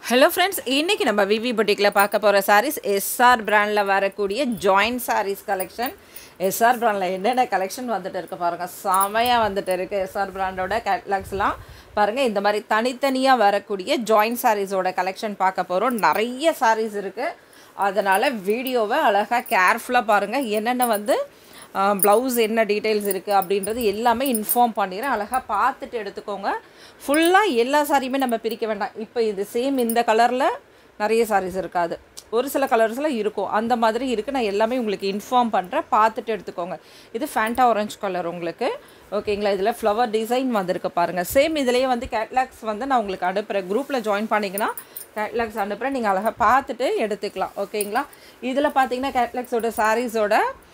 hello friends இன்றைக்கி நம்ம விவி பொட்டிக்கில் பார்க்க போகிற சாரீஸ் எஸ்ஆர் பிராண்டில் வரக்கூடிய ஜாயிண்ட் சாரீஸ் கலெக்ஷன் எஸ்ஆர் பிராண்டில் என்னென்ன கலெக்ஷன் வந்துட்டு இருக்கு பாருங்கள் செமையாக வந்துட்டு இருக்குது எஸ்ஆர் பிராண்டோட கேட்லாக்ஸ்லாம் பாருங்கள் இந்த மாதிரி தனித்தனியாக வரக்கூடிய ஜாயிண்ட் சாரீஸோட கலெக்ஷன் பார்க்க போகிறோம் நிறைய சாரீஸ் இருக்குது அதனால் வீடியோவை அழகாக கேர்ஃபுல்லாக பாருங்கள் என்னென்ன வந்து ப்ளவுஸ் என்ன டீட்டெயில்ஸ் இருக்குது அப்படின்றது எல்லாமே இன்ஃபார்ம் பண்ணிடுறேன் அழகாக பார்த்துட்டு எடுத்துக்கோங்க ஃபுல்லாக எல்லா சாரியுமே நம்ம பிரிக்க வேண்டாம் இப்போ இது சேம் இந்த கலரில் நிறைய சாரீஸ் இருக்காது ஒரு சில கலர்ஸில் இருக்கும் அந்த மாதிரி இருக்குது நான் எல்லாமே உங்களுக்கு இன்ஃபார்ம் பண்ணுறேன் பார்த்துட்டு எடுத்துக்கோங்க இது ஃபேண்டா ஆரஞ்சு கலர் உங்களுக்கு ஓகேங்களா இதில் ஃப்ளவர் டிசைன் வந்திருக்கு பாருங்கள் சேம் இதுலேயே வந்து கேட்லாக்ஸ் வந்து நான் உங்களுக்கு அனுப்புகிறேன் குரூப்பில் ஜாயின் பண்ணிங்கன்னா கேட்லாக்ஸ் அனுப்புகிறேன் நீங்கள் அழகாக பார்த்துட்டு எடுத்துக்கலாம் ஓகேங்களா இதில் பார்த்தீங்கன்னா கேட்லாக்ஸோட சாரீஸோட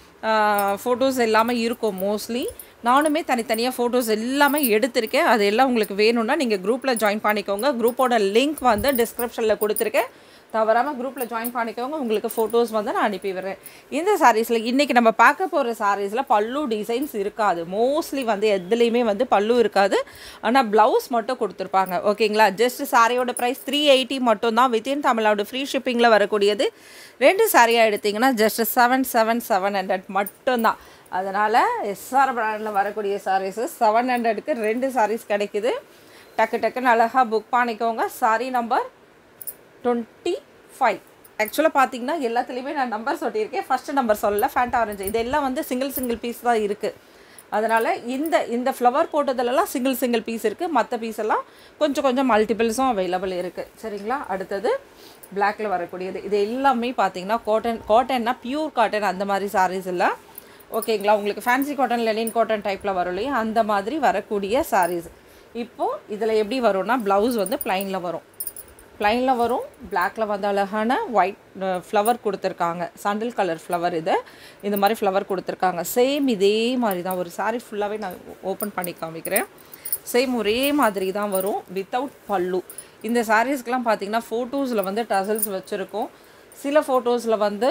ஃபோட்டோஸ் எல்லாமே இருக்கும் மோஸ்ட்லி நானுமே தனித்தனியாக ஃபோட்டோஸ் எல்லாமே எடுத்திருக்கேன் அது எல்லாம் உங்களுக்கு வேணும்னா நீங்கள் குரூப்பில் ஜாயின் பண்ணிக்கோங்க குரூப்போட லிங்க் வந்து டிஸ்கிரிப்ஷனில் கொடுத்துருக்கேன் தவறாமல் குரூப்பில் ஜாயின் பண்ணிக்கோங்க உங்களுக்கு ஃபோட்டோஸ் வந்து நான் அனுப்பி விடுறேன் இந்த சாரீஸில் இன்றைக்கி நம்ம பார்க்க போகிற சாரீஸில் பல்லு டிசைன்ஸ் இருக்காது மோஸ்ட்லி வந்து எதுலேயுமே வந்து பல்லு இருக்காது ஆனால் ப்ளவுஸ் மட்டும் கொடுத்துருப்பாங்க ஓகேங்களா ஜஸ்ட் சாரியோட ப்ரைஸ் த்ரீ எயிட்டி மட்டும்தான் வித்தின் தமிழ்நாடு ஃப்ரீ ஷிப்பிங்கில் வரக்கூடியது ரெண்டு சாரியாக எடுத்திங்கன்னா just seven seven seven hundred மட்டும்தான் அதனால் எஸ்ஆர் பிராண்டில் வரக்கூடிய சாரீஸு செவன் ஹண்ட்ரடுக்கு ரெண்டு சாரீஸ் கிடைக்குது டக்கு டக்குன்னு அழகாக புக் பண்ணிக்கோங்க சாரி நம்பர் டுவெண்ட்டி ஃபைவ் ஆக்சுவலாக பார்த்தீங்கன்னா எல்லாத்துலேயுமே நான் நம்பர் சொல்லியிருக்கேன் ஃபஸ்ட்டு நம்பர் சொல்லலை ஃபேண்ட் ஆரஞ்சு இதெல்லாம் வந்து சிங்கிள் சிங்கிள் பீஸ் தான் இருக்குது அதனால் இந்த இந்த ஃப்ளவர் போட்டதுலலாம் சிங்கிள் சிங்கிள் பீஸ் இருக்குது மற்ற பீஸ் எல்லாம் கொஞ்சம் கொஞ்சம் மல்டிபிள்ஸும் அவைலபிள் இருக்குது சரிங்களா அடுத்தது பிளாக்ல வரக்கூடியது இது எல்லாமே பார்த்தீங்கன்னா காட்டன் காட்டன்னா பியூர் காட்டன் அந்த மாதிரி சாரீஸ் இல்லை ஓகேங்களா உங்களுக்கு ஃபேன்சி காட்டன் லெனின் காட்டன் டைப்பில் வரும் இல்லையா அந்த மாதிரி வரக்கூடிய சாரீஸ் இப்போது இதில் எப்படி வரும்னா ப்ளவுஸ் வந்து ப்ளைனில் வரும் ப்ளைனில் வரும் பிளாக்கில் வந்து அழகான ஒயிட் ஃப்ளவர் கொடுத்துருக்காங்க சாண்டில் கலர் ஃப்ளவர் இது இந்த மாதிரி ஃப்ளவர் கொடுத்துருக்காங்க சேம் இதே மாதிரி தான் ஒரு சாரீ ஃபுல்லாகவே நான் ஓப்பன் பண்ணி காமிக்கிறேன் சேம் ஒரே மாதிரி தான் வரும் வித்தவுட் பல்லு இந்த சாரீஸ்க்கெலாம் பார்த்தீங்கன்னா ஃபோட்டோஸில் வந்து டசல்ஸ் வச்சுருக்கோம் சில ஃபோட்டோஸில் வந்து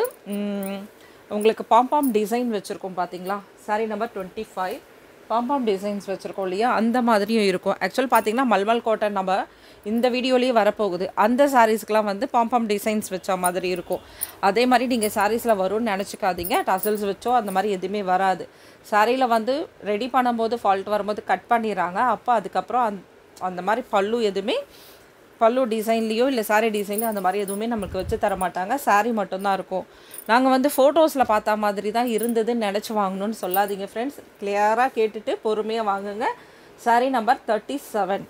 உங்களுக்கு பாம்பாம் டிசைன் வச்சுருக்கோம் பார்த்தீங்களா சாரீ நம்பர் டுவெண்ட்டி ஃபைவ் பாம்பாம் டிசைன்ஸ் வச்சுருக்கோம் இல்லையா அந்த மாதிரியும் இருக்கும் ஆக்சுவல் பார்த்தீங்கன்னா மல்மல் காட்டன் நம்ம இந்த வீடியோலேயே வரப்போகுது அந்த சாரீஸ்க்கெலாம் வந்து பாம்பாம் டிசைன்ஸ் வச்ச மாதிரி இருக்கும் அதே மாதிரி நீங்கள் சாரீஸில் வரும்னு நினச்சிக்காதீங்க டசல்ஸ் வச்சோ அந்த மாதிரி எதுவுமே வராது சாரியில் வந்து ரெடி பண்ணும்போது ஃபால்ட் வரும்போது கட் பண்ணிடுறாங்க அப்போ அதுக்கப்புறம் அந் அந்த மாதிரி பல்லு எதுவுமே பல்லு டிசைன்லேயோ இல்லை சாரீ டிசைன்லையோ அந்த மாதிரி எதுவுமே நம்மளுக்கு வச்சு தர மாட்டாங்க சாரீ மட்டும்தான் இருக்கும் நாங்கள் வந்து ஃபோட்டோஸில் பார்த்த மாதிரி தான் இருந்ததுன்னு நினச்சி வாங்கணும்னு சொல்லாதீங்க ஃப்ரெண்ட்ஸ் கிளியராக கேட்டுட்டு பொறுமையாக வாங்குங்க சாரீ நம்பர் தேர்ட்டி செவன்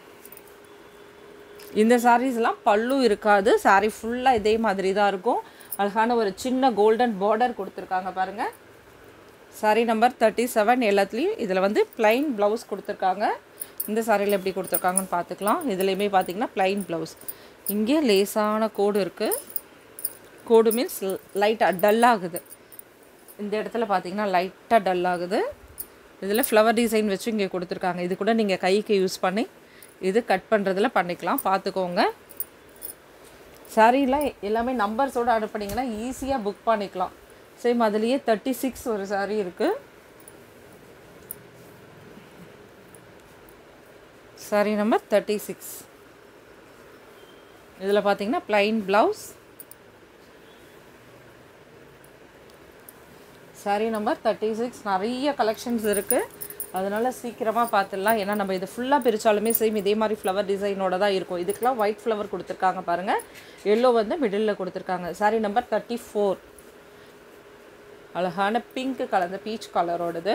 இந்த சாரீஸ்லாம் பல்லு இருக்காது சாரீ ஃபுல்லாக இதே மாதிரி தான் இருக்கும் அழகான ஒரு சின்ன கோல்டன் பார்டர் கொடுத்துருக்காங்க பாருங்கள் சாரீ நம்பர் தேர்ட்டி செவன் எல்லாத்துலேயும் இதில் வந்து ப்ளைன் ப்ளவுஸ் கொடுத்துருக்காங்க இந்த சாரியில் எப்படி கொடுத்துருக்காங்கன்னு பார்த்துக்கலாம் இதுலேயுமே பார்த்தீங்கன்னா ப்ளைன் ப்ளவுஸ் இங்கே லேசான கோடு இருக்குது கோடு மீன்ஸ் லைட்டாக டல் ஆகுது இந்த இடத்துல பார்த்தீங்கன்னா லைட்டாக டல் ஆகுது இதில் ஃப்ளவர் டிசைன் வச்சு இங்கே கொடுத்துருக்காங்க இது கூட நீங்கள் கைக்கு யூஸ் பண்ணி இது கட் பண்ணுறதுல பண்ணிக்கலாம் பார்த்துக்கோங்க சாரியில் எல்லாமே நம்பர்ஸோடு அனுப்புனீங்கன்னா ஈஸியாக புக் பண்ணிக்கலாம் சேம் அதுலேயே தேர்ட்டி சிக்ஸ் ஒரு சாரீ இருக்குது சாரி நம்பர் தேர்ட்டி சிக்ஸ் இதில் பார்த்தீங்கன்னா plain blouse sari number thirty six நிறைய கலெக்ஷன்ஸ் இருக்குது அதனால் சீக்கிரமாக பார்த்துடலாம் ஏன்னா நம்ம இது ஃபுல்லாக பிரித்தாலுமே சேம் இதே மாதிரி ஃப்ளவர் டிசைனோட தான் இருக்கும் இதுக்கெலாம் ஒயிட் ஃப்ளவர் கொடுத்துருக்காங்க பாருங்கள் எல்லோ வந்து மிடில் கொடுத்துருக்காங்க சாரி நம்பர் தேர்ட்டி ஃபோர் அழகான பிங்க் கலந்த பீச் கலரோடது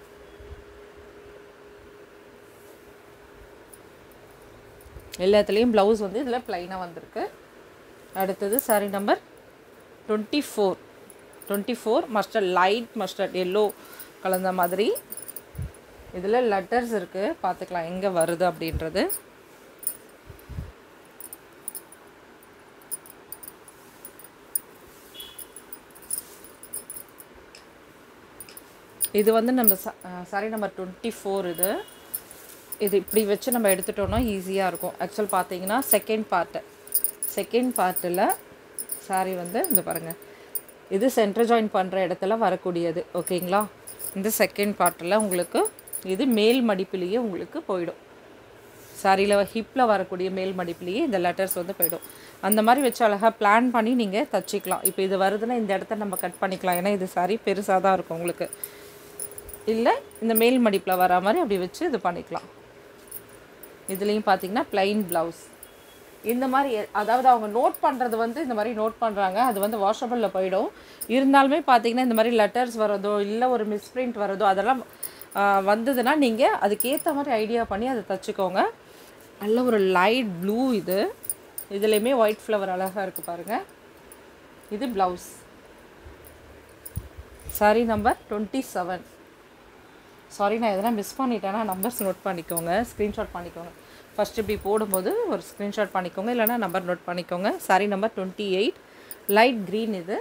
எல்லாத்துலேயும் ப்ளவுஸ் வந்து இதில் ப்ளைனாக வந்திருக்கு அடுத்தது sari number twenty four twenty four mustard light mustard yellow கலந்த மாதிரி இதில் லெட்டர்ஸ் இருக்குது பார்த்துக்கலாம் எங்கே வருது அப்படின்றது இது வந்து நம்ம சாரி நம்பர் டுவெண்ட்டி ஃபோர் இது இது இப்படி வச்சு நம்ம எடுத்துட்டோம்னா ஈஸியாக இருக்கும் ஆக்சுவல் பார்த்தீங்கன்னா செகண்ட் பார்ட்டு செகண்ட் பார்ட்டில் சாரி வந்து இந்த பாருங்கள் இது சென்டர் ஜாயின் பண்ணுற இடத்துல வரக்கூடியது ஓகேங்களா இந்த செகண்ட் பார்ட்டில் உங்களுக்கு இது மேல் மடிப்பிலேயே உங்களுக்கு போயிடும் சாரியில் ஹிப்பில் வரக்கூடிய மேல் மடிப்புலேயே இந்த லெட்டர்ஸ் வந்து போயிடும் அந்த மாதிரி வச்சு அழகாக பிளான் பண்ணி நீங்கள் தச்சிக்கலாம் இப்போ இது வருதுன்னா இந்த இடத்த நம்ம கட் பண்ணிக்கலாம் ஏன்னா இது சாரி பெருசாக தான் இருக்கும் உங்களுக்கு இல்லை இந்த மேல் மடிப்பில் வர மாதிரி அப்படி வச்சு இது பண்ணிக்கலாம் இதுலேயும் பார்த்தீங்கன்னா plain ப்ளவுஸ் இந்த மாதிரி எ- அதாவது அவங்க நோட் பண்ணுறது வந்து இந்த மாதிரி நோட் பண்ணுறாங்க அது வந்து வாஷபிளில் போயிடும் இருந்தாலுமே பார்த்தீங்கன்னா இந்த மாதிரி லெட்டர்ஸ் வரதோ இல்லை ஒரு மிஸ்பிரிண்ட் வரதோ அதெல்லாம் ஆ, வந்ததுன்னா நீங்கள் அதுக்கேற்ற மாதிரி ஐடியா பண்ணி அதை தச்சுக்கோங்க நல்ல ஒரு லைட் ப்ளூ இது இதுலேயுமே ஒயிட் ஃப்ளவர் அழகாக இருக்குது பாருங்கள் இது blouse sari number twenty seven sorry நான் எதனா மிஸ் பண்ணிட்டேன்னா நம்பர்ஸ் நோட் பண்ணிக்கோங்க ஸ்க்ரீன்ஷாட் பண்ணிக்கோங்க ஃபஸ்ட் இப்படி போடும்போது ஒரு ஸ்க்ரீன்ஷாட் பண்ணிக்கோங்க இல்லைனா நம்பர் நோட் பண்ணிக்கோங்க sari number twenty eight light green இது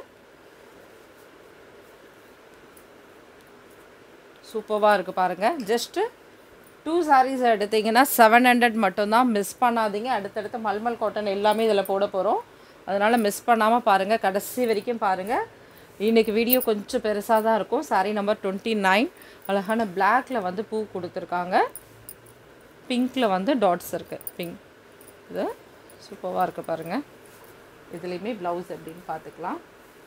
சூப்பராக இருக்குது பாருங்கள் ஜஸ்ட்டு டூ சாரீஸ் எடுத்தீங்கன்னா செவன் ஹண்ட்ரட் மட்டும்தான் மிஸ் பண்ணாதீங்க அடுத்தடுத்து மல்மல் காட்டன் எல்லாமே இதில் போட போகிறோம் அதனால் மிஸ் பண்ணாமல் பாருங்கள் கடைசி வரைக்கும் பாருங்கள் இன்றைக்கி வீடியோ கொஞ்சம் பெருசாக தான் இருக்கும் சாரீ நம்பர் டுவெண்ட்டி நைன் அழகான பிளாக்ல வந்து பூ கொடுத்துருக்காங்க பிங்க்கில் வந்து டாட்ஸ் இருக்குது பிங்க் இது சூப்பராக இருக்குது பாருங்கள் இதுலேயுமே ப்ளவுஸ் எப்படின்னு பார்த்துக்கலாம்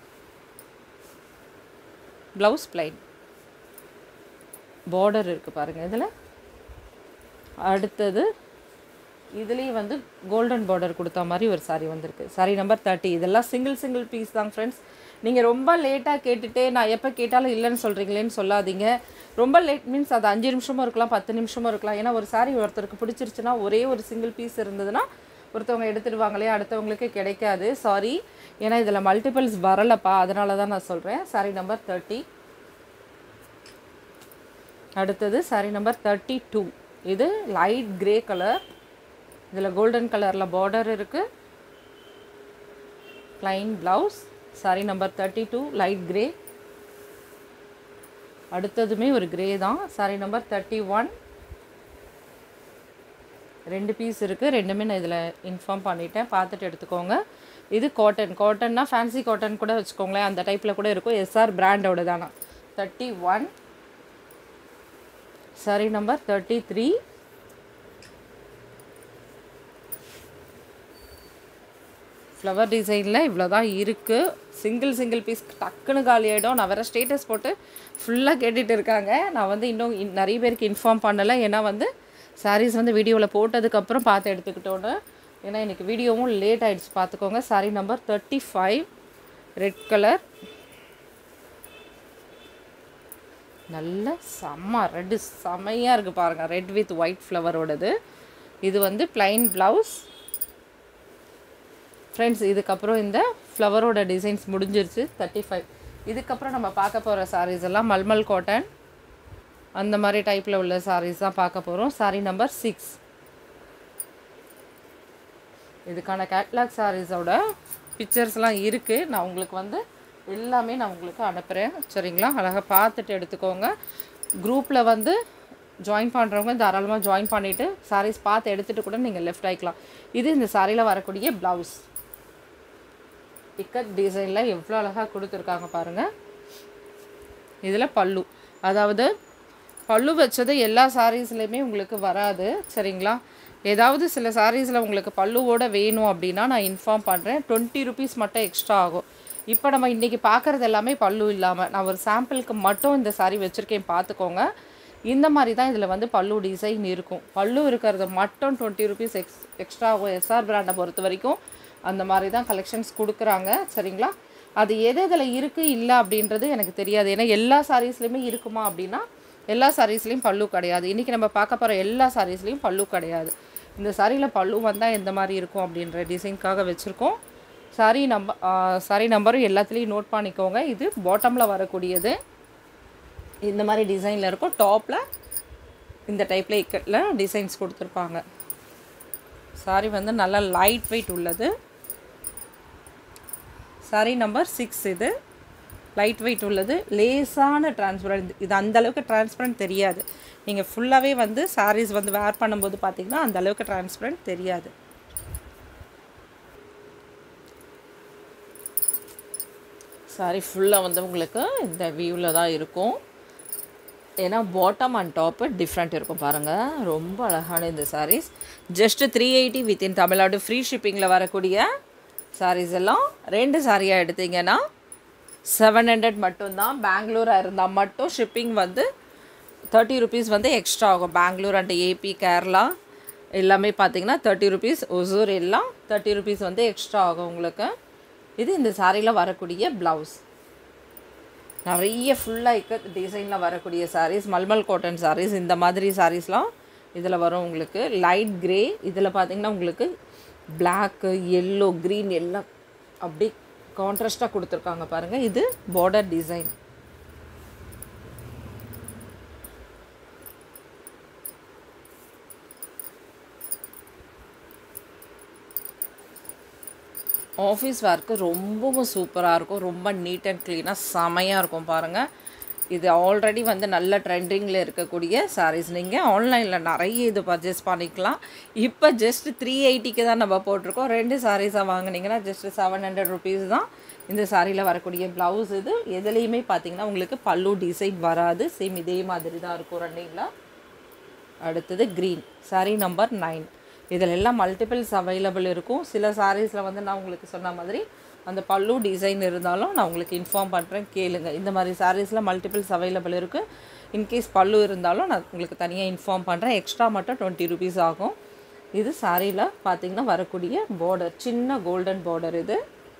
ப்ளவுஸ் plain பார்டர் இருக்குது பாருங்கள் இதில் அடுத்தது இதுலேயும் வந்து கோல்டன் பார்டர் கொடுத்த மாதிரி ஒரு saree வந்திருக்கு saree நம்பர் தேர்ட்டி இதெல்லாம் சிங்கிள் சிங்கிள் பீஸ் தான் ஃப்ரெண்ட்ஸ் நீங்கள் ரொம்ப லேட்டாக கேட்டுட்டு நான் எப்போ கேட்டாலும் இல்லைன்னு சொல்கிறீங்களேன்னு சொல்லாதீங்க ரொம்ப லேட் மீன்ஸ் அது அஞ்சு நிமிஷமும் இருக்கலாம் பத்து நிமிஷமும் இருக்கலாம் ஏன்னா ஒரு saree ஒருத்தருக்கு பிடிச்சிருச்சுன்னா ஒரே ஒரு சிங்கிள் பீஸ் இருந்ததுன்னா ஒருத்தவங்க எடுத்துடுவாங்களே அடுத்தவங்களுக்கு கிடைக்காது சாரி ஏன்னா இதில் மல்டிபிள்ஸ் வரலப்பா அதனால தான் நான் சொல்கிறேன் saree நம்பர் தேர்ட்டி அடுத்தது saree நம்பர் தேர்ட்டி டூ இது லைட் கிரே கலர் இதில் கோல்டன் கலரில் பார்டர் இருக்குது plain blouse saree number thirty two light grey அடுத்ததுமே ஒரு கிரே தான் saree நம்பர் தேர்ட்டி ஒன் ரெண்டு பீஸ் இருக்குது ரெண்டுமே நான் இதில் இன்ஃபார்ம் பண்ணிட்டேன் பார்த்துட்டு எடுத்துக்கோங்க இது காட்டன் காட்டன்னா ஃபேன்சி காட்டன் கூட வச்சுக்கோங்களேன் அந்த டைப்பில் கூட இருக்கும் எஸ்ஆர் பிராண்டோட தானா thirty one sari number thirty three flower டிசைனில் இவ்வளோ தான் இருக்குது சிங்கிள் சிங்கிள் பீஸ் டக்குன்னு காலி ஆகிடும் நான் வேறு ஸ்டேட்டஸ் போட்டு ஃபுல்லாக கேட்டுட்டு இருக்காங்க நான் வந்து இன்னும் இன்- நிறைய பேருக்கு இன்ஃபார்ம் பண்ணலை ஏன்னா வந்து சாரீஸ் வந்து வீடியோவில் போட்டதுக்கப்புறம் பார்த்து எடுத்துக்கிட்டோன்னு ஏன்னா எனக்கு வீடியோவும் லேட் ஆயிடுச்சு பார்த்துக்கோங்க sari number thirty five red colour நல்ல செம்ம ரெட்டு செமையாக இருக்குது பாருங்கள் ரெட் வித் ஒயிட் ஃப்ளவரோடது இது வந்து plain ப்ளவுஸ் ஃப்ரெண்ட்ஸ் இதுக்கப்புறம் இந்த ஃப்ளவரோட டிசைன்ஸ் முடிஞ்சிருச்சு தேர்ட்டி ஃபைவ் இதுக்கப்புறம் நம்ம பார்க்க போகிற sarees எல்லாம் மல்மல் காட்டன் அந்த மாதிரி டைப்பில் உள்ள sarees தான் பார்க்க போகிறோம் saree நம்பர் சிக்ஸ் இதுக்கான கேட்லாக் சாரீஸோட பிக்சர்ஸ்லாம் இருக்குது நான் உங்களுக்கு வந்து எல்லாமே நான் உங்களுக்கு அனுப்புகிறேன் சரிங்களா அழகாக பார்த்துட்டு எடுத்துக்கோங்க குரூப்பில் வந்து ஜாயின் பண்ணுறவங்க தாராளமாக ஜாயின் பண்ணிவிட்டு sarees பார்த்து எடுத்துகிட்டு கூட நீங்கள் லெஃப்ட் ஆகிக்கலாம் இது இந்த சாரியில் வரக்கூடிய ப்ளவுஸ் இக்கட் டிசைனில் எவ்வளோ அழகாக கொடுத்துருக்காங்க பாருங்கள் இதில் பல்லு அதாவது பல்லு வச்சது எல்லா சாரீஸ்லையுமே உங்களுக்கு வராது சரிங்களா ஏதாவது சில சாரீஸில் உங்களுக்கு பல்லுவோட வேணும் அப்படின்னா நான் இன்ஃபார்ம் பண்ணுறேன் டுவெண்ட்டி ருபீஸ் மட்டும் எக்ஸ்ட்ரா ஆகும் இப்போ நம்ம இன்றைக்கி பார்க்குறது எல்லாமே பல்லு இல்லாமல் நான் ஒரு சாம்பிளுக்கு மட்டும் இந்த saree வச்சுருக்கேன் பார்த்துக்கோங்க இந்த மாதிரி தான் இதில் வந்து பல்லு டிசைன் இருக்கும் பல்லு இருக்கிறது மட்டும் டுவெண்ட்டி ருபீஸ் எக்ஸ் எக்ஸ்ட்ரா ஆகும் எஸ்ஆர் பிராண்டை பொறுத்த வரைக்கும் அந்த மாதிரி தான் கலெக்ஷன்ஸ் கொடுக்குறாங்க சரிங்களா அது எது இதில் இருக்குது இல்லை அப்படின்றது எனக்கு தெரியாது ஏன்னா எல்லா சாரீஸ்லையுமே இருக்குமா அப்படின்னா எல்லா சாரீஸ்லேயும் பல்லு கிடையாது இன்றைக்கி நம்ம பார்க்க போகிற எல்லா சாரீஸ்லேயும் பல்லு கிடையாது இந்த சாரியில் பல்லு வந்தால் எந்த மாதிரி இருக்கும் அப்படின்ற டிசைனுக்காக வச்சுருக்கோம் சாரி நம்பர் சாரி நம்பரும் எல்லாத்துலேயும் நோட் பண்ணிக்கோங்க இது பாட்டமில் வரக்கூடியது இந்த மாதிரி டிசைனில் இருக்கும் டாப்பில் இந்த டைப்பில் இக்கட்டில் டிசைன்ஸ் கொடுத்துருப்பாங்க சாரி வந்து நல்லா லைட் வெயிட் உள்ளது சாரி நம்பர் சிக்ஸ் இது லைட் வெயிட் உள்ளது லேசான டிரான்ஸ்பரண்ட் இது அந்த அளவுக்கு டிரான்ஸ்பரண்ட் தெரியாது நீங்கள் ஃபுல்லாகவே வந்து சாரீஸ் வந்து வேர் பண்ணும்போது பார்த்தீங்கன்னா அந்த அளவுக்கு டிரான்ஸ்பரண்ட் தெரியாது சாரி ஃபுல்லாக வந்து உங்களுக்கு இந்த வியூவில் தான் இருக்கும் ஏன்னா பாட்டம் அண்ட் டாப்பு டிஃப்ரெண்ட் இருக்கும் பாருங்கள் ரொம்ப அழகான இந்த sarees just three eighty within Tamil Nadu free ஷிப்பிங்கில் வரக்கூடிய சாரீஸ் எல்லாம் ரெண்டு சாரியாக எடுத்தீங்கன்னா செவன் ஹண்ட்ரட் மட்டும்தான் பெங்களூராக இருந்தால் மட்டும் ஷிப்பிங் வந்து தேர்ட்டி ருபீஸ் வந்து எக்ஸ்ட்ரா ஆகும் பெங்களூர் அண்ட் ஏபி கேரளா எல்லாமே பார்த்தீங்கன்னா தேர்ட்டி ருபீஸ் ஒசூர் எல்லாம் தேர்ட்டி ருபீஸ் வந்து எக்ஸ்ட்ரா ஆகும் உங்களுக்கு இது இந்த சாரியில் வரக்கூடிய ப்ளவுஸ் நிறைய ஃபுல்லாக இக்க டிசைனில் வரக்கூடிய சாரீஸ் மல்மல் காட்டன் சாரீஸ் இந்த மாதிரி சாரீஸ்லாம் இதில் வரும் உங்களுக்கு லைட் கிரே இதில் பார்த்தீங்கன்னா உங்களுக்கு பிளாக்கு எல்லோ க்ரீன் எல்லாம் அப்படி கான்ட்ராஸ்ட்டாக கொடுத்துருக்காங்க பாருங்கள் இது பார்டர் டிசைன் ஆஃபீஸ் ஒர்க்கு ரொம்பவும் சூப்பராக இருக்கும் ரொம்ப நீட் அண்ட் க்ளீனாக செமையாக இருக்கும் பாருங்கள் இது ஆல்ரெடி வந்து நல்ல ட்ரெண்டிங்கில் இருக்கக்கூடிய சாரீஸ் நீங்கள் ஆன்லைனில் நிறைய இது பர்ச்சேஸ் பண்ணிக்கலாம் இப்போ ஜஸ்ட் த்ரீ எயிட்டிக்கு தான் நம்ம போட்டிருக்கோம் ரெண்டு சாரீஸாக வாங்கினீங்கன்னா ஜஸ்ட் செவன் ஹண்ட்ரட் ருபீஸ் தான் இந்த சாரியில் வரக்கூடிய ப்ளவுஸ் இது எதுலேயுமே பார்த்தீங்கன்னா உங்களுக்கு பல்லு டிசைன் வராது சேம் இதே மாதிரி தான் இருக்கும் ரன்னிங்கில் அடுத்தது க்ரீன் சாரீ நம்பர் நைன் இதில் எல்லாம் மல்டிபிள்ஸ் அவைலபிள் இருக்கும் சில சாரீஸில் வந்து நான் உங்களுக்கு சொன்ன மாதிரி அந்த பல்லு டிசைன் இருந்தாலும் நான் உங்களுக்கு இன்ஃபார்ம் பண்ணுறேன் கேளுங்க இந்த மாதிரி சாரீஸில் மல்டிபிள்ஸ் அவைலபிள் இருக்குது இன்கேஸ் பல்லு இருந்தாலும் நான் உங்களுக்கு தனியாக இன்ஃபார்ம் பண்ணுறேன் எக்ஸ்ட்ரா மட்டும் டுவெண்ட்டி ருபீஸ் ஆகும் இது சாரியில் பார்த்தீங்கன்னா வரக்கூடிய பார்டர் சின்ன கோல்டன் பார்டர் இது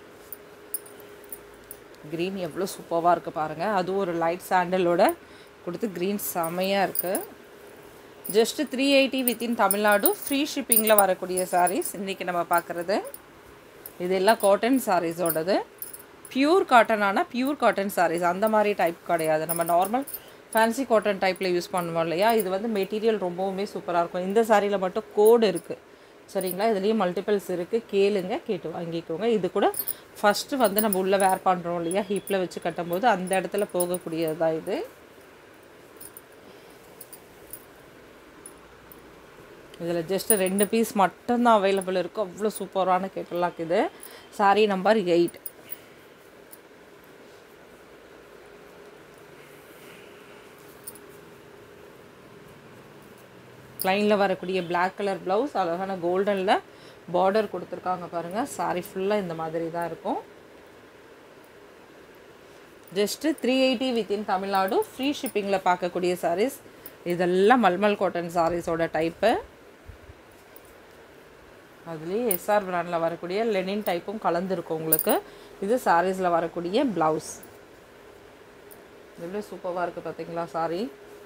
க்ரீன் எவ்வளோ சூப்பராக இருக்குது பாருங்கள் அதுவும் ஒரு லைட் சாண்டலோட கொடுத்து க்ரீன் செமையாக இருக்குது just three eighty within Tamil Nadu free ஷிப்பிங்கில் வரக்கூடிய சாரீஸ் இன்றைக்கி நம்ம பார்க்குறது இது எல்லாம் காட்டன் சாரீஸோடது பியூர் காட்டனான பியூர் காட்டன் சாரீஸ் அந்த மாதிரி டைப் கிடையாது நம்ம நார்மல் ஃபேன்சி காட்டன் டைப்பில் யூஸ் பண்ணுவோம் இல்லையா இது வந்து மெட்டீரியல் ரொம்பவுமே சூப்பராக இருக்கும் இந்த சாரியில் மட்டும் கோடு இருக்குது சரிங்களா இதுலேயும் மல்டிபிள்ஸ் இருக்குது கேளுங்க கேட்டு வாங்கிக்கோங்க இது கூட ஃபஸ்ட்டு வந்து நம்ம உள்ளே வேர் பண்ணுறோம் இல்லையா ஹிப்பில் வச்சு கட்டும்போது அந்த இடத்துல போகக்கூடியது தான் இது இதில் ஜஸ்ட் ரெண்டு பீஸ் மட்டும்தான் அவைலபிள் இருக்கும் அவ்வளோ சூப்பரான கேட்டலாக் இது சாரீ நம்பர் எயிட் லைனில் வரக்கூடிய பிளாக் கலர் ப்ளவுஸ் அழகான கோல்டனில் பார்டர் கொடுத்துருக்காங்க பாருங்கள் சாரீ ஃபுல்லாக இந்த மாதிரி தான் இருக்கும் just three eighty within Tamil Nadu free ஷிப்பிங்கில் பார்க்கக்கூடிய சாரீஸ் இதெல்லாம் மல்மல் காட்டன் சாரீஸோட டைப்பு அதுலேயே எஸ்ஆர் பிராண்டில் வரக்கூடிய லெனின் டைப்பும் கலந்துருக்கும் உங்களுக்கு இது சாரீஸில் வரக்கூடிய ப்ளவுஸ் எவ்வளோ சூப்பராக இருக்குது பார்த்தீங்களா சாரி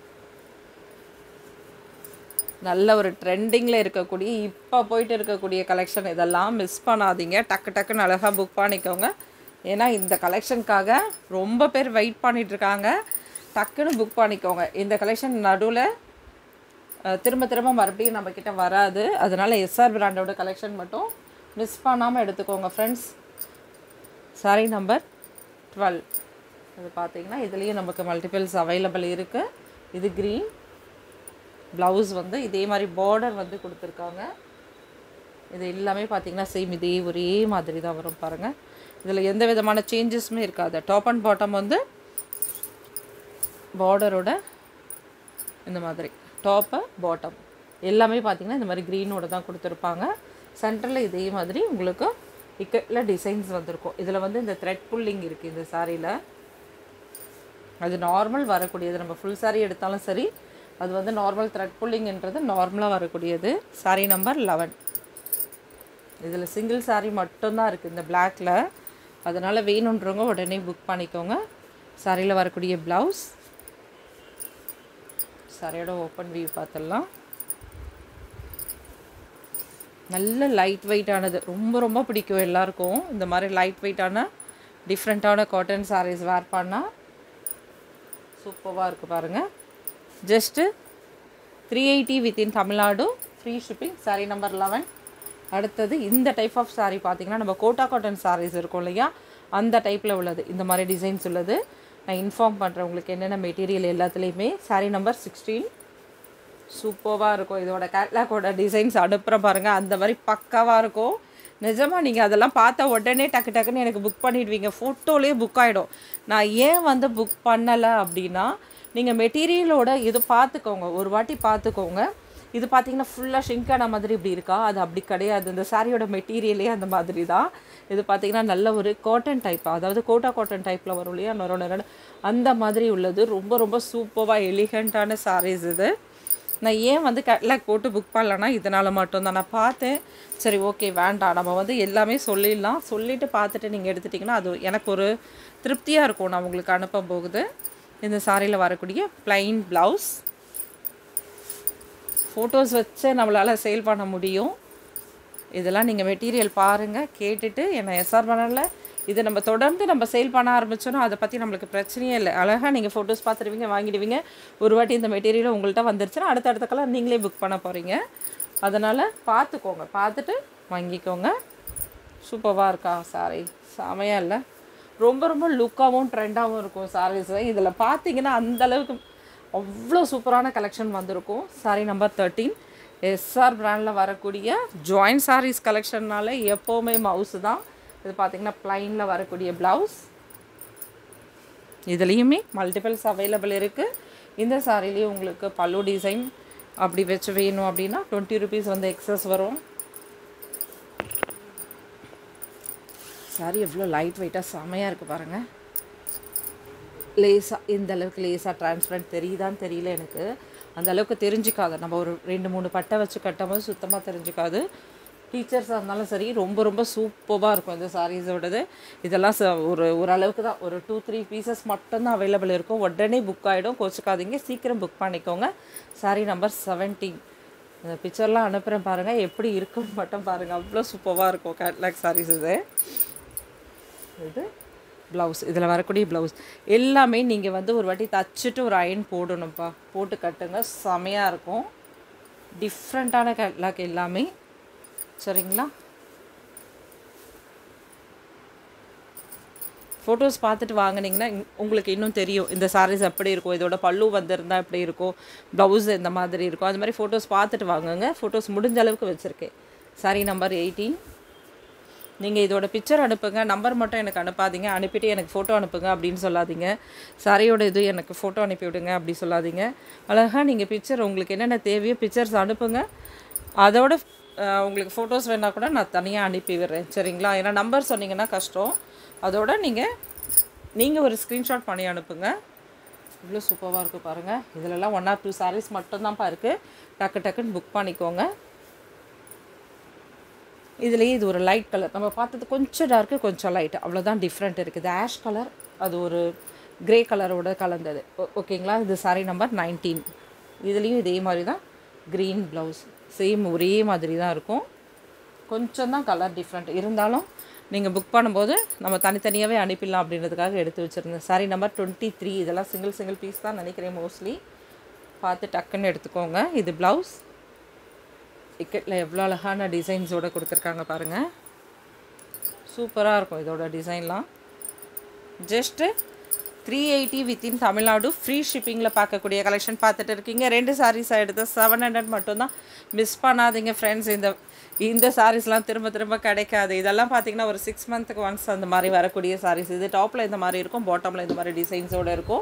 நல்ல ஒரு ட்ரெண்டிங்கில் இருக்கக்கூடிய இப்போ போயிட்டு இருக்கக்கூடிய கலெக்ஷன் இதெல்லாம் மிஸ் பண்ணாதீங்க டக்கு டக்குன்னு அழகாக புக் பண்ணிக்கோங்க ஏன்னா இந்த கலெக்ஷனுக்காக ரொம்ப பேர் வெயிட் பண்ணிகிட்ருக்காங்க டக்குன்னு புக் பண்ணிக்கோங்க இந்த கலெக்ஷன் நடுவில் திரும்ப திரும்ப மறுபடியும் நம்மக்கிட்ட வராது அதனால் எஸ்ஆர் பிராண்டோட கலெக்ஷன் மட்டும் மிஸ் பண்ணாமல் எடுத்துக்கோங்க ஃப்ரெண்ட்ஸ் சாரி நம்பர் டுவெல் இது பார்த்தீங்கன்னா இதுலேயும் நமக்கு மல்டிபிள்ஸ் அவைலபிள் இருக்குது இது க்ரீன் ப்ளவுஸ் வந்து இதே மாதிரி பார்டர் வந்து கொடுத்துருக்காங்க இது எல்லாமே பார்த்தீங்கன்னா சேம் இதே ஒரே மாதிரி தான் வரும் பாருங்கள் இதில் எந்த விதமான சேஞ்சஸுமே இருக்காது டாப் அண்ட் பாட்டம் வந்து பார்டரோட இந்த மாதிரி டாப்பு பாட்டம் எல்லாமே பார்த்தீங்கன்னா இந்த மாதிரி க்ரீனோட தான் கொடுத்துருப்பாங்க சென்டரில் இதே மாதிரி உங்களுக்கு இக்கட்டில் டிசைன்ஸ் வந்திருக்கும் இதில் வந்து இந்த த்ரெட் புல்லிங் இருக்குது இந்த சாரியில் அது நார்மல் வரக்கூடியது நம்ம ஃபுல் சாரீ எடுத்தாலும் சரி அது வந்து நார்மல் த்ரெட் புல்லிங்ன்றது நார்மலாக வரக்கூடியது சாரீ நம்பர் லெவன் இதில் சிங்கிள் சாரீ மட்டும்தான் இருக்குது இந்த பிளாக்கில் அதனால் வேணுன்றவங்க உடனே புக் பண்ணிக்கோங்க சாரியில் வரக்கூடிய ப்ளவுஸ் சாரியோட ஓப்பன் வியூ பார்த்துடலாம் நல்ல லைட் வெயிட்டானது ரொம்ப ரொம்ப பிடிக்கும் எல்லாருக்கும் இந்த மாதிரி லைட் வெயிட்டான டிஃப்ரெண்ட்டான காட்டன் சாரீஸ் வேர் பண்ணால் சூப்பராக இருக்குது பாருங்கள் just three eighty within Tamil Nadu free shipping saree number eleven அடுத்தது இந்த டைப் ஆஃப் சாரீ பார்த்தீங்கன்னா நம்ம கோட்டா காட்டன் சாரீஸ் இருக்கும் இல்லையா அந்த டைப்பில் உள்ளது இந்த மாதிரி டிசைன்ஸ் உள்ளது நான் இன்ஃபார்ம் பண்ணுறேன் உங்களுக்கு என்னென்ன மெட்டீரியல் எல்லாத்துலேயுமே சாரீ நம்பர் சிக்ஸ்டீன் சூப்பராக இருக்கும் இதோட கேட்லாக்கோட டிசைன்ஸ் அனுப்புகிற பாருங்கள் அந்த மாதிரி பக்காவாக இருக்கும் நிஜமாக நீங்கள் அதெல்லாம் பார்த்த உடனே டக்கு டக்குன்னு எனக்கு புக் பண்ணிடுவீங்க ஃபோட்டோலேயே புக் ஆகிடும் நான் ஏன் வந்து புக் பண்ணலை அப்படின்னா நீங்கள் மெட்டீரியலோட இது பார்த்துக்கோங்க ஒரு வாட்டி பார்த்துக்கோங்க இது பார்த்தீங்கன்னா ஃபுல்லாக ஷிங்கான மாதிரி இப்படி இருக்கா அது அப்படி கிடையாது இந்த சாரியோட மெட்டீரியலே அந்த மாதிரி தான் இது பார்த்தீங்கன்னா நல்ல ஒரு காட்டன் டைப் அதாவது கோட்டா காட்டன் டைப்பில் வரும் இல்லையா நொர நொர அந்த மாதிரி உள்ளது ரொம்ப ரொம்ப சூப்பராக எலிகண்ட்டான சாரீஸ் இது நான் ஏன் வந்து கேட்லாக் போட்டு புக் பண்ணலன்னா இதனால் மட்டும்தான் நான் பார்த்தேன் சரி ஓகே வேண்டாம் நம்ம வந்து எல்லாமே சொல்லிடலாம் சொல்லிவிட்டு பார்த்துட்டு நீங்கள் எடுத்துட்டிங்கன்னா அது எனக்கு ஒரு திருப்தியாக இருக்கும் நான் உங்களுக்கு அனுப்ப போகுது இந்த சாரியில் வரக்கூடிய ப்ளைன் ப்ளவுஸ் ஃபோட்டோஸ் வச்சு நம்மளால் சேல் பண்ண முடியும் இதெல்லாம் நீங்கள் மெட்டீரியல் பாருங்கள் கேட்டுட்டு என்ன எஸ்ஆர் பண்ணல இது நம்ம தொடர்ந்து நம்ம சேல் பண்ண ஆரம்பிச்சோன்னா அதை பற்றி நம்மளுக்கு பிரச்சனையே இல்லை அழகாக நீங்கள் ஃபோட்டோஸ் பார்த்துடுவீங்க வாங்கிடுவீங்க ஒரு வாட்டி இந்த மெட்டீரியல் உங்கள்கிட்ட வந்துருச்சுன்னா அடுத்த அடுத்த கலர் நீங்களே புக் பண்ண போகிறீங்க அதனால் பார்த்துக்கோங்க பார்த்துட்டு வாங்கிக்கோங்க சூப்பராக இருக்கா சாரி செமையாக இல்லை ரொம்ப ரொம்ப லுக்காகவும் ட்ரெண்டாகவும் இருக்கும் சாரீஸ் இதில் பார்த்தீங்கன்னா அந்த அளவுக்கு அவ்வளோ சூப்பரான கலெக்ஷன் வந்திருக்கும் சாரி நம்பர் தேர்ட்டீன் எஸ்ஆர் பிராண்டில் வரக்கூடிய ஜாயின் சாரீஸ் கலெக்ஷன்னால எப்போவுமே மவுஸ் தான் இது பார்த்தீங்கன்னா ப்ளைனில் வரக்கூடிய ப்ளவுஸ் இதுலேயுமே மல்டிபிள்ஸ் அவைலபிள் இருக்குது இந்த சாரிலேயே உங்களுக்கு பல்லு டிசைன் அப்படி வச்சு வேணும் அப்படின்னா டுவெண்ட்டி ருபீஸ் வந்து எக்ஸஸ் வரும் சாரி எவ்வளோ லைட் வெயிட்டாக செமையாக இருக்குது பாருங்கள் லேஸாக இந்த அளவுக்கு லேஸாக டிரான்ஸ்பரண்ட் தெரியுதான்னு தெரியல எனக்கு அந்த அளவுக்கு தெரிஞ்சுக்காது நம்ம ஒரு ரெண்டு மூணு பட்டை வச்சு கட்டும் போது சுத்தமாக தெரிஞ்சுக்காது டீச்சர்ஸாக இருந்தாலும் சரி ரொம்ப ரொம்ப சூப்பராக இருக்கும் இந்த சாரீஸோடது இதெல்லாம் ச ஒரு ஓரளவுக்கு தான் ஒரு டூ த்ரீ பீசஸ் மட்டும்தான் அவைலபிள் இருக்கும் உடனே புக் ஆகிடும் கோச்சிக்காதீங்க சீக்கிரம் புக் பண்ணிக்கோங்க சாரி நம்பர் செவன்டீன் இந்த பிக்சர்லாம் அனுப்புகிறேன் பாருங்கள் எப்படி இருக்குன்னு மட்டும் பாருங்கள் அவ்வளோ சூப்பராக இருக்கும் கேட்லாக் சாரீஸ் இது இது ப்ளவுஸ் இதில் வரக்கூடிய ப்ளவுஸ் எல்லாமே நீங்கள் வந்து ஒரு வாட்டி தச்சுட்டு ஒரு அயன் போடணும்ப்பா போட்டு கட்டுங்க செமையாக இருக்கும் டிஃப்ரெண்ட்டான கேட்லாக் எல்லாமே சரிங்களா ஃபோட்டோஸ் பார்த்துட்டு வாங்கினீங்கன்னா இன்- உங்களுக்கு இன்னும் தெரியும் இந்த சாரீஸ் எப்படி இருக்கும் இதோட பல்லு வந்திருந்தா எப்படி இருக்கும் ப்ளவுஸ் இந்த மாதிரி இருக்கும் அது மாதிரி ஃபோட்டோஸ் பார்த்துட்டு வாங்குங்க ஃபோட்டோஸ் முடிஞ்ச அளவுக்கு வச்சுருக்கேன் சாரி நம்பர் எயிட்டீன் நீங்கள் இதோட பிக்சர் அனுப்புங்க நம்பர் மட்டும் எனக்கு அனுப்பாதீங்க அனுப்பிட்டு எனக்கு ஃபோட்டோ அனுப்புங்க அப்படின்னு சொல்லாதீங்க சாரியோட இது எனக்கு ஃபோட்டோ அனுப்பி விடுங்க அப்படி சொல்லாதீங்க அழகாக நீங்கள் பிக்சர் உங்களுக்கு என்னென்ன தேவையோ பிக்சர்ஸ் அனுப்புங்க அதோட அஹ், உங்களுக்கு ஃபோட்டோஸ் வேணால் கூட நான் தனியாக அனுப்பி விடுறேன் சரிங்களா ஏன்னா நம்பர் சொன்னீங்கன்னா கஷ்டம் அதோட நீங்கள் நீங்கள் ஒரு ஸ்க்ரீன்ஷாட் பண்ணி அனுப்புங்க இவ்வளோ சூப்பராக இருக்குது பாருங்கள் இதிலெல்லாம் ஒன் ஆர் டூ சாரீஸ் மட்டும்தான்ப்பா இருக்குது டக்கு டக்குன்னு புக் பண்ணிக்கோங்க இதுலேயே இது ஒரு லைட் கலர் நம்ம பார்த்தது கொஞ்சம் டார்க்கு கொஞ்சம் லைட் அவ்வளோதான் டிஃப்ரெண்ட் இருக்குது ஆஷ் கலர் அது ஒரு கிரே கலரோட கலந்தது ஓ- ஓகேங்களா இது சாரி நம்பர் நைன்டீன் இதுலேயும் இதே மாதிரி தான் க்ரீன் ப்ளவுஸ் சேம் ஒரே மாதிரி தான் இருக்கும் கொஞ்சம் தான் கலர் டிஃப்ரெண்ட் இருந்தாலும் நீங்கள் புக் பண்ணும்போது நம்ம தனித்தனியாகவே அனுப்பிடலாம் அப்படின்றதுக்காக எடுத்து வச்சுருந்தேன் சாரி நம்பர் டுவெண்ட்டி த்ரீ இதெல்லாம் சிங்கிள் சிங்கிள் பீஸ் தான் நினைக்கிறேன் மோஸ்ட்லி பார்த்து டக்குன்னு எடுத்துக்கோங்க இது ப்ளவுஸ் டிக்கெட்டில் எவ்வளோ அழகான டிசைன்ஸோடு கொடுத்துருக்காங்க பாருங்கள் சூப்பராக இருக்கும் இதோட டிசைன்லாம் just three eighty within Tamil Nadu free ஷிப்பிங்கில் பார்க்கக்கூடிய கலெக்ஷன் பார்த்துட்டு இருக்கீங்க ரெண்டு சாரீஸ் எடுத்து செவன் ஹண்ட்ரட் மட்டும்தான் மிஸ் பண்ணாதீங்க ஃப்ரெண்ட்ஸ் இந்த இந்த சாரீஸ்லாம் திரும்ப திரும்ப கிடைக்காது இதெல்லாம் பார்த்தீங்கன்னா ஒரு சிக்ஸ் மந்த்துக்கு ஒன்ஸ் அந்த மாதிரி வரக்கூடிய சாரீஸ் இது டாப்பில் இந்த மாதிரி இருக்கும் பாட்டமில் இந்த மாதிரி டிசைன்ஸோடு இருக்கும்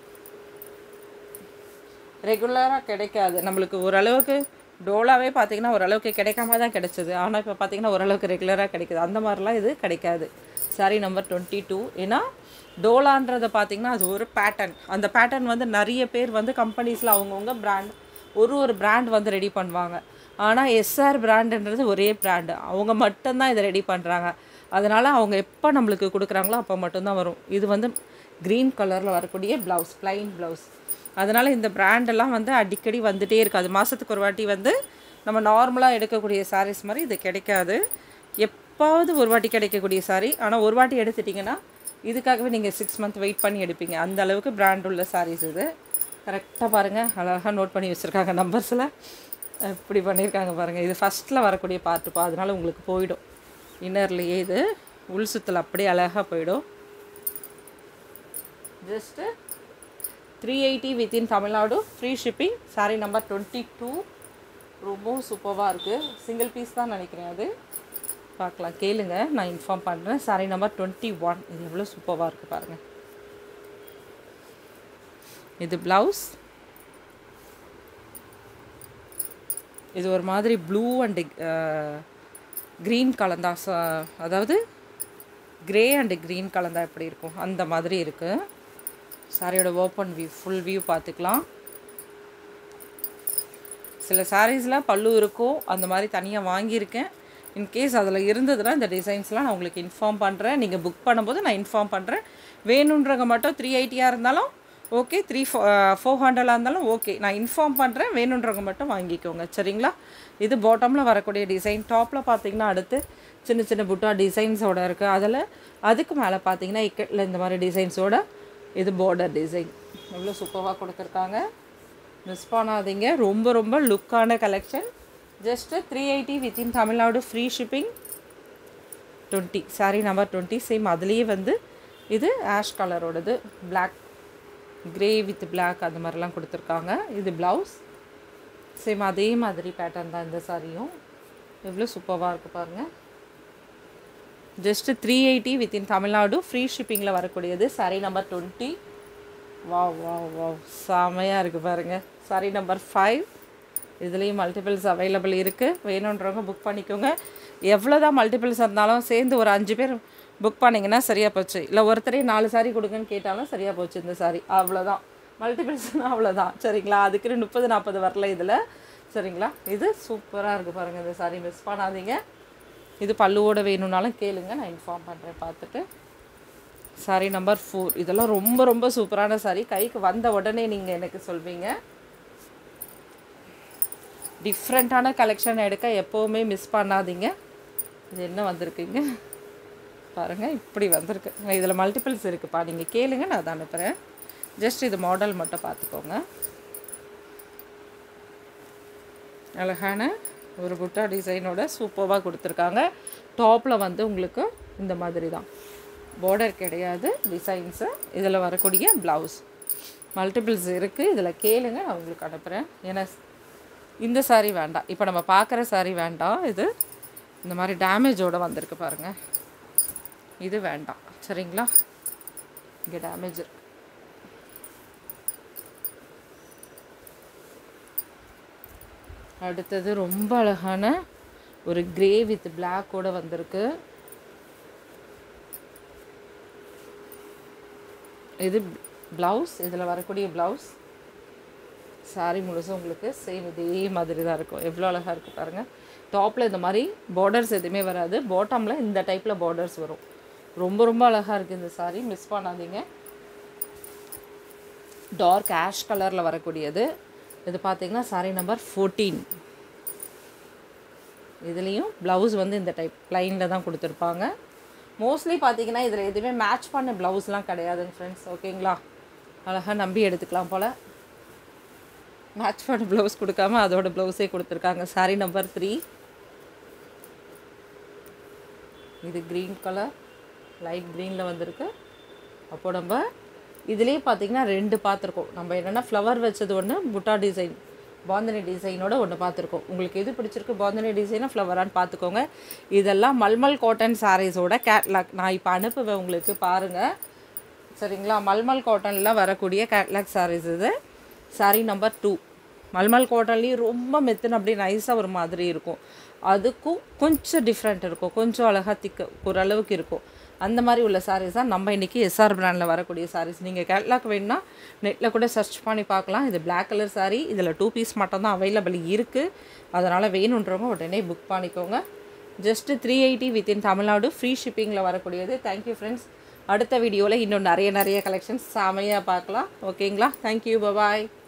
ரெகுலராக கிடைக்காது நம்மளுக்கு ஓரளவுக்கு டோலாவே பார்த்தீங்கன்னா ஓரளவுக்கு கிடைக்காம தான் கிடைச்சது ஆனால் இப்போ பார்த்தீங்கன்னா ஓரளவுக்கு ரெகுலராக கிடைக்குது அந்த மாதிரிலாம் இது கிடைக்காது சாரி நம்பர் டுவெண்ட்டி டூ ஏன்னா டோலான்றதை பார்த்தீங்கன்னா அது ஒரு பேட்டர்ன் அந்த பேட்டர்ன் வந்து நிறைய பேர் வந்து கம்பெனிஸில் அவங்கவுங்க பிராண்ட் ஒரு ஒரு பிராண்ட் வந்து ரெடி பண்ணுவாங்க ஆனால் எஸ்ஆர் பிராண்டுன்றது ஒரே பிராண்டு அவங்க மட்டும்தான் இதை ரெடி பண்ணுறாங்க அதனால் அவங்க எப்போ நம்மளுக்கு கொடுக்குறாங்களோ அப்போ மட்டும்தான் வரும் இது வந்து க்ரீன் கலரில் வரக்கூடிய ப்ளவுஸ் ப்ளைன் ப்ளவுஸ் அதனால் இந்த பிராண்டெல்லாம் வந்து அடிக்கடி வந்துட்டே இருக்காது மாதத்துக்கு ஒரு வாட்டி வந்து நம்ம நார்மலாக எடுக்கக்கூடிய sarees மாதிரி இது கிடைக்காது எப்பாவது ஒரு வாட்டி கிடைக்கக்கூடிய saree ஆனால் ஒரு வாட்டி எடுத்துட்டிங்கன்னா இதுக்காகவே நீங்கள் சிக்ஸ் மந்த் வெயிட் பண்ணி எடுப்பீங்க அந்த அளவுக்கு பிராண்ட் உள்ள sarees இது கரெக்டாக பாருங்கள் அழகாக நோட் பண்ணி வச்சுருக்காங்க நம்பர்ஸில் இப்படி பண்ணியிருக்காங்க பாருங்கள் இது ஃபஸ்ட்டில் வரக்கூடிய பார்ட்டுப்பா அதனால உங்களுக்கு போயிடும் இன்னர்லேயே இது உள் சுத்தல் அப்படியே அழகாக போயிடும் just three eighty within Tamil Nadu free shipping saree number twenty two ரொம்பவும் சூப்பராக இருக்குது சிங்கிள் பீஸ் தான் நினைக்கிறேன் அது பார்க்கலாம் கேளுங்க நான் இன்ஃபார்ம் பண்ணுறேன் சாரி நம்பர் டுவெண்ட்டி ஒன் இது எவ்வளோ சூப்பராக இருக்குது பாருங்கள் இது ப்ளவுஸ் இது ஒரு மாதிரி ப்ளூ அண்டு க்ரீன் கலந்தா ச அதாவது கிரே அண்டு க்ரீன் கலந்தா எப்படி இருக்கும் அந்த மாதிரி இருக்குது சாரியோட ஓப்பன் வியூ ஃபுல் வியூ பார்த்துக்கலாம் சில சாரீஸில் பல்லு இருக்கும் அந்த மாதிரி தனியாக வாங்கியிருக்கேன் இன்கேஸ் அதில் இருந்ததுன்னா இந்த டிசைன்ஸ்லாம் நான் உங்களுக்கு இன்ஃபார்ம் பண்ணுறேன் நீங்கள் புக் பண்ணும்போது நான் இன்ஃபார்ம் பண்ணுறேன் வேணுன்றவங்க மட்டும் த்ரீ எயிட்டியாக இருந்தாலும் ஓகே த்ரீ ஃபோ ஃபோர் ஹண்ட்ரடாக இருந்தாலும் ஓகே நான் இன்ஃபார்ம் பண்ணுறேன் வேணுன்றவங்க மட்டும் வாங்கிக்கோங்க சரிங்களா இது பாட்டமில் வரக்கூடிய டிசைன் டாப்பில் பார்த்தீங்கன்னா அடுத்து சின்ன சின்ன புட்டா டிசைன்ஸோட இருக்குது அதில் அதுக்கு மேலே பார்த்தீங்கன்னா இக்கட்டில் இந்த மாதிரி டிசைன்ஸோட இது பார்டர் டிசைன் எவ்வளோ சூப்பராக கொடுத்துருக்காங்க மிஸ் பண்ணாதீங்க ரொம்ப ரொம்ப லுக்கான collection just three eighty within Tamil Nadu free shipping twenty saree number twenty same அதுலேயே வந்து இது ஆஷ் கலரோடது பிளாக் கிரே வித் பிளாக் அந்த மாதிரிலாம் கொடுத்துருக்காங்க இது ப்ளவுஸ் சேம் அதே மாதிரி பேட்டர்ன் தான் இந்த சாரியும் எவ்வளோ சூப்பராக இருக்குது பாருங்கள் just three eighty within Tamil Nadu free ஷிப்பிங்கில் வரக்கூடியது saree number twenty wow wow wow செமையாக இருக்குது பாருங்கள் சாரி நம்பர் ஃபைவ் இதுலேயும் மல்டிபிள்ஸ் அவைலபிள் இருக்குது வேணுன்றவங்க புக் பண்ணிக்கோங்க எவ்வளோ தான் மல்டிபிள்ஸ் இருந்தாலும் சேர்ந்து ஒரு அஞ்சு பேர் புக் பண்ணிங்கன்னா சரியாக போச்சு இல்லை ஒருத்தரே நாலு சாரி கொடுங்கன்னு கேட்டாலும் சரியாக போச்சு இந்த சாரி அவ்வளோதான் மல்டிபிள்ஸ்னால் அவ்வளோதான் சரிங்களா அதுக்குன்னு முப்பது நாற்பது வரல இதில் சரிங்களா இது சூப்பராக இருக்குது பாருங்கள் இந்த சாரி மிஸ் பண்ணாதீங்க இது பல்லுவோட வேணும்னாலும் கேளுங்க நான் இன்ஃபார்ம் பண்ணுறேன் பார்த்துட்டு சாரி நம்பர் ஃபோர் இதெல்லாம் ரொம்ப ரொம்ப சூப்பரான சாரி கைக்கு வந்த உடனே நீங்கள் எனக்கு சொல்வீங்க டிஃப்ரெண்ட்டான கலெக்ஷன் எடுக்க எப்போவுமே மிஸ் பண்ணாதீங்க இது என்ன வந்திருக்குங்க பாருங்கள் இப்படி வந்திருக்கு இதில் மல்டிபிள்ஸ் இருக்குப்பா நீங்கள் கேளுங்க நான் அதை அனுப்புகிறேன் ஜஸ்ட் இது மாடல் மட்டும் பார்த்துக்கோங்க அழகான ஒரு புட்டா டிசைனோட சூப்பராக கொடுத்துருக்காங்க டாப்பில் வந்து உங்களுக்கு இந்த மாதிரி தான் பார்டர் கிடையாது டிசைன்ஸு இதில் வரக்கூடிய ப்ளவுஸ் மல்டிபிள்ஸ் இருக்குது இதில் கேளுங்க நான் உங்களுக்கு அனுப்புகிறேன் ஏன்னா இந்த சாரீ வேண்டாம் இப்போ நம்ம பார்க்குற சாரீ வேண்டாம் இது இந்த மாதிரி டேமேஜோடு வந்திருக்கு பாருங்கள் இது வேண்டாம் சரிங்களா இங்கே டேமேஜ் இருக்கு அடுத்தது ரொம்ப அழகான ஒரு கிரே வித் பிளாக்கோட வந்திருக்கு இது ப்ளவுஸ் இதில் வரக்கூடிய ப்ளவுஸ் சாரி முழுசும் உங்களுக்கு சேம் இதே மாதிரி தான் இருக்கும் எவ்வளோ அழகாக இருக்குது பாருங்கள் டாப்பில் இந்த மாதிரி பார்டர்ஸ் எதுவுமே வராது பாட்டமில் இந்த டைப்பில் பார்டர்ஸ் வரும் ரொம்ப ரொம்ப அழகாக இருக்குது இந்த சாரி மிஸ் பண்ணாதீங்க டார்க் ஆஷ் கலரில் வரக்கூடியது இது பார்த்தீங்கன்னா சாரி நம்பர் ஃபோர்டீன் இதுலேயும் ப்ளவுஸ் வந்து இந்த டைப் ப்ளைனில் தான் கொடுத்துருப்பாங்க மோஸ்ட்லி பார்த்தீங்கன்னா இதில் எதுவுமே மேட்ச் பண்ண ப்ளவுஸ்லாம் கிடையாதுங்க ஃப்ரெண்ட்ஸ் ஓகேங்களா அழகாக நம்பி எடுத்துக்கலாம் போல் மேட்ச் பண்ண ப்ளவுஸ் கொடுக்காம அதோட ப்ளவுஸே கொடுத்துருக்காங்க சாரி நம்பர் த்ரீ இது க்ரீன் கலர் லைட் க்ரீனில் வந்திருக்கு அப்போ நம்ம இதுலேயே பார்த்தீங்கன்னா ரெண்டு பார்த்துருக்கோம் நம்ம என்னென்னா ஃப்ளவர் வச்சது ஒன்று புட்டா டிசைன் பாந்தனி டிசைனோட ஒன்று பார்த்துருக்கோம் உங்களுக்கு எது பிடிச்சிருக்கு பாந்தனி டிசைனாக ஃப்ளவரான்னு பார்த்துக்கோங்க இதெல்லாம் மல்மல் காட்டன் சாரீஸோட கேட்லாக் நான் இப்போ அனுப்புவேன் உங்களுக்கு பாருங்கள் சரிங்களா மல்மல் காட்டனில் வரக்கூடிய கேட்லாக் சாரீஸ் இது சாரீ நம்பர் டூ மல்மல் காட்டன்லேயும் ரொம்ப மெத்துன்னு அப்படியே நைஸாக ஒரு மாதிரி இருக்கும் அதுக்கும் கொஞ்சம் டிஃப்ரெண்ட் இருக்கும் கொஞ்சம் அழகாக திக்க ஓரளவுக்கு இருக்கும் அந்த மாதிரி உள்ள சாரீஸ் தான் நம்ம இன்றைக்கி எஸ்ஆர் பிராண்டில் வரக்கூடிய சாரீஸ் நீங்கள் கேட்லாக் வேணும்னா நெட்டில் கூட சர்ச் பண்ணி பார்க்கலாம் இது பிளாக் கலர் சாரீ இதில் டூ பீஸ் மட்டும் தான் அவைலபிள் இருக்குது அதனால் வேணுன்றவங்க உடனே புக் பண்ணிக்கோங்க just three eighty within Tamil Nadu free ஷிப்பிங்கில் வரக்கூடியது தேங்க்யூ ஃப்ரெண்ட்ஸ் அடுத்த வீடியோவில் இன்னும் நிறைய நிறைய கலெக்ஷன்ஸ் செமையாக பார்க்கலாம் ஓகேங்களா தேங்க்யூ பபாய்